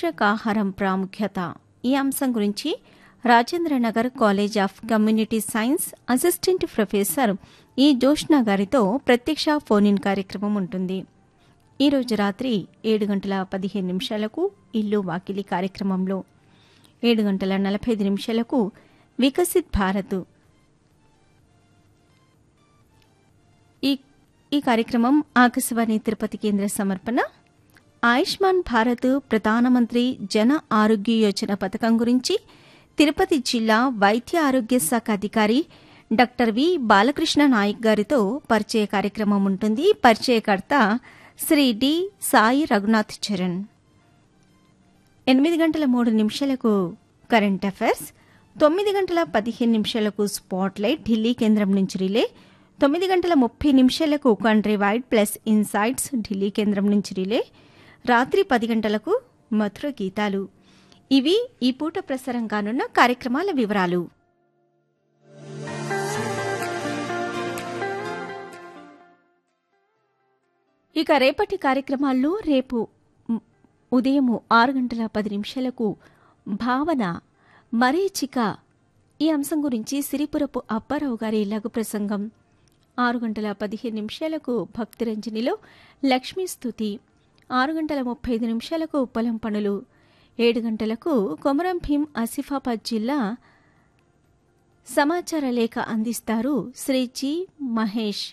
పోషకాహారం ప్రాముఖ్యత ఈ అంశం గురించి Rajendranagar college of community science assistant professor ఈ జోష్నా గారితో ప్రత్యక్ష ఫోన్ ఇన్ కార్యక్రమం ఉంటుంది ఈరోజు రాత్రి ఏడు గంటల పదిహేను నిమిషాలకు ఇల్లు వాకిలి కార్యక్రమంలో ఏడు గంటల నలభై ఐదు నిమిషాలకు వికసిత్ భారత్ ఈ ఈ కార్యక్రమం ఆకాశవాణి తిరుపతి కేంద్ర సమర్పణ ఆయుష్మాన్ భారత్ ప్రధానమంత్రి జన ఆరోగ్య యోజన పథకం గురించి తిరుపతి జిల్లా వైద్య ఆరోగ్య శాఖ అధికారి డాక్టర్ వి బాలకృష్ణ నాయక్ గారితో పరిచయ కార్యక్రమం ఉంటుంది పరిచయకర్త శ్రీ డి సాయి రఘునాథ్ చరణ్ ఎనిమిది గంటల మూడు నిమిషాలకు కరెంట్ అఫైర్స్ తొమ్మిది గంటల పదిహేను నిమిషాలకు స్పాట్ లైట్ ఢిల్లీ కేంద్రం నుంచి రిలే తొమ్మిది గంటల ముప్పై నిమిషాలకు country wide plus insights Delhi కేంద్రం నుంచి రిలే రాత్రి పది గంటలకు మధుర గీతాలు ఇవి ఈ పూట ప్రసారం కానున్న కార్యక్రమాల వివరాలు ఇక రేపటి కార్యక్రమాల్లో రేపు ఉ- ఉదయం ఆరు గంటల పది నిమిషాలకు భావన మరీచిక ఈ అంశం గురించి సిరిపురపు అప్పారావు గారి లఘు ప్రసంగం ఆరు గంటల పదిహేను నిమిషాలకు భక్తిరంజనిలో లక్ష్మీ స్తుతి ఆరు గంటల ముప్పై ఐదు నిమిషాలకు పొలం పనులు ఏడు గంటలకు కొమరం భీం ఆసిఫాబాద్ జిల్లా సమాచార లేఖ అందిస్తారు శ్రీ జి మహేష్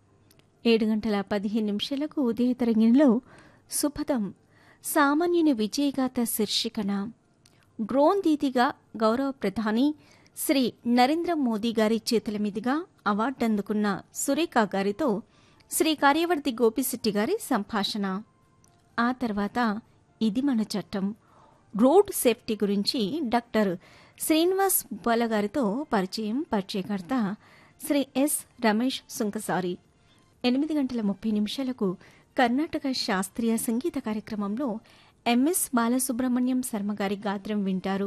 ఏడు గంటల పదిహేను నిమిషాలకు ఉదయ తరంగిణిలో సుపథం సామాన్యుని విజయగాథ శీర్షికన డ్రోన్ దీదిగా గౌరవ ప్రధాని శ్రీ నరేంద్ర మోదీ గారి చేతుల మీదుగా అవార్డు అందుకున్న సురేఖ గారితో శ్రీ కార్యవర్తి గోపిశెట్టి గారి సంభాషణ ఆ తర్వాత ఇది మన చట్టం రోడ్ సేఫ్టీ గురించి డాక్టర్ శ్రీనివాస్ ఉప్పాల గారితో పరిచయం పరిచయకర్త శ్రీ ఎస్ రమేష్ సుంకసారి ఎనిమిది గంటల ముప్పై నిమిషాలకు కర్ణాటక శాస్త్రీయ సంగీత కార్యక్రమంలో ఎంఎస్ బాలసుబ్రహ్మణ్యం శర్మ గారి గాత్రం వింటారు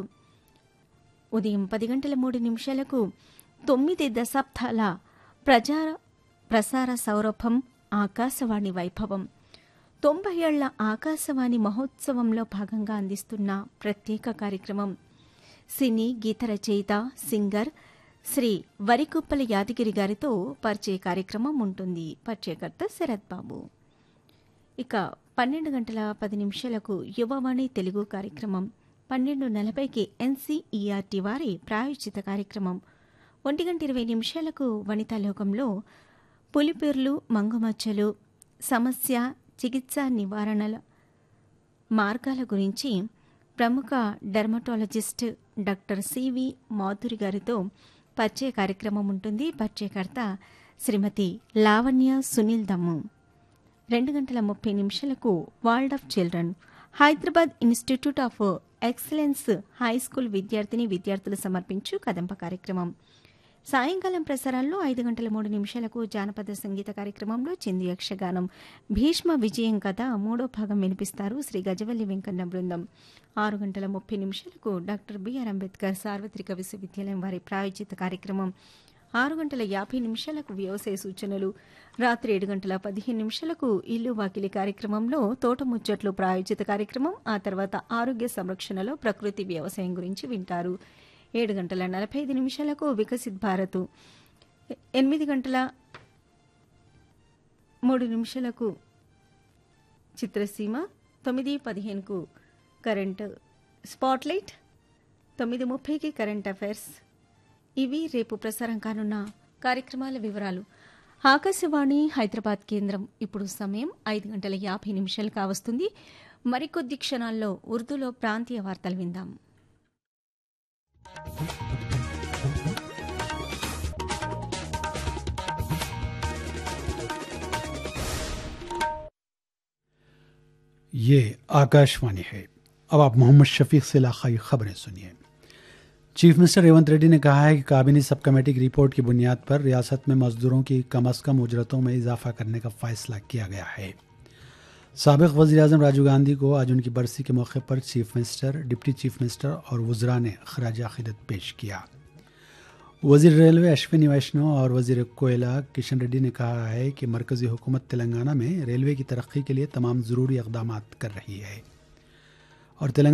ఉదయం పది గంటల మూడు నిమిషాలకు తొమ్మిది దశాబ్దాల ప్రజా ప్రసార సౌరభం ఆకాశవాణి వైభవం తొంభై ఏళ్ల ఆకాశవాణి మహోత్సవంలో భాగంగా అందిస్తున్న ప్రత్యేక కార్యక్రమం సినీ గీత రచయిత సింగర్ శ్రీ వరికుప్పల యాదగిరి గారితో పరిచయ కార్యక్రమం ఉంటుంది పరిచయకర్త శరత్ బాబు ఇక పన్నెండు గంటల పది నిమిషాలకు యువవాణి తెలుగు కార్యక్రమం పన్నెండు నలభైకి ఎన్సీఈఆర్టీ వారి ప్రాయోజిత కార్యక్రమం ఒంటి గంట ఇరవై నిమిషాలకు వనితా లోకంలో పులిపేర్లు మంగుమచ్చలు సమస్య చికిత్స నివారణల మార్గాల గురించి ప్రముఖ డెర్మటాలజిస్ట్ డాక్టర్ సివి మాధురి గారితో పరిచయ కార్యక్రమం ఉంటుంది పరిచయకర్త శ్రీమతి లావణ్య సునీల్ దమ్ము రెండు గంటల ముప్పై నిమిషాలకు world of children Hyderabad institute of excellence high school విద్యార్థిని విద్యార్థులు సమర్పించు కదంప కార్యక్రమం సాయంకాలం ప్రసారాల్లో ఐదు గంటల మూడు నిమిషాలకు జానపద సంగీత కార్యక్రమంలో చింది యక్షగానం భీష్మ విజయం కథ మూడో భాగం వినిపిస్తారు శ్రీ గజవల్లి వెంకన్న బృందం ఆరు గంటల ముప్పై నిమిషాలకు డాక్టర్ బిఆర్ అంబేద్కర్ సార్వత్రిక విశ్వవిద్యాలయం వారి ప్రాయోజిత కార్యక్రమం ఆరు గంటల యాభై నిమిషాలకు వ్యవసాయ సూచనలు రాత్రి ఏడు గంటల పదిహేను నిమిషాలకు ఇల్లు వాకిలి కార్యక్రమంలో తోట ముచ్చట్లు ప్రాయోజిత కార్యక్రమం ఆ తర్వాత ఆరోగ్య సంరక్షణలో ప్రకృతి వ్యవసాయం గురించి వింటారు ఏడు గంటల నలభై ఐదు నిమిషాలకు వికసిత్ భారత్ ఎనిమిది గంటల మూడు నిమిషాలకు చిత్రసీమ తొమ్మిది పదిహేనుకు కరెంట్ స్పాట్లైట్ తొమ్మిది ముప్పైకి కరెంట్ అఫైర్స్ ఇవి రేపు ప్రసారం కానున్న కార్యక్రమాల వివరాలు ఆకాశవాణి హైదరాబాద్ కేంద్రం ఇప్పుడు సమయం ఐదు గంటల యాభై నిమిషాలు కావస్తుంది మరికొద్ది క్షణాల్లో ఉర్దూలో ప్రాంతీయ వార్తలు విందాం ये आकाशवाणी है अब आप मोहम्मद शफीक से इलाकाई खबरें सुनिए चीफ मिनिस्टर रेवंत रेड्डी ने कहा है कि काबिनी सब कमेटी की रिपोर्ट की बुनियाद पर रियासत में मजदूरों की कम अज कम उजरतों में इजाफा करने का फैसला किया गया है सबक वजी अजम राजीव गांधी को आज उनकी बरसी के मौके पर chief minister deputy chief minister और वज्रा ने खराज अकीदत पेश किया वजीर रेलवे अश्विनी वैष्णव और वजीर कोयला किशन रेड्डी ने कहा है कि मरकजी हुकूमत तेलंगाना में रेलवे की तरक्की के लिए तमाम ज़रूरी इकदाम कर रही है और तेलंगाना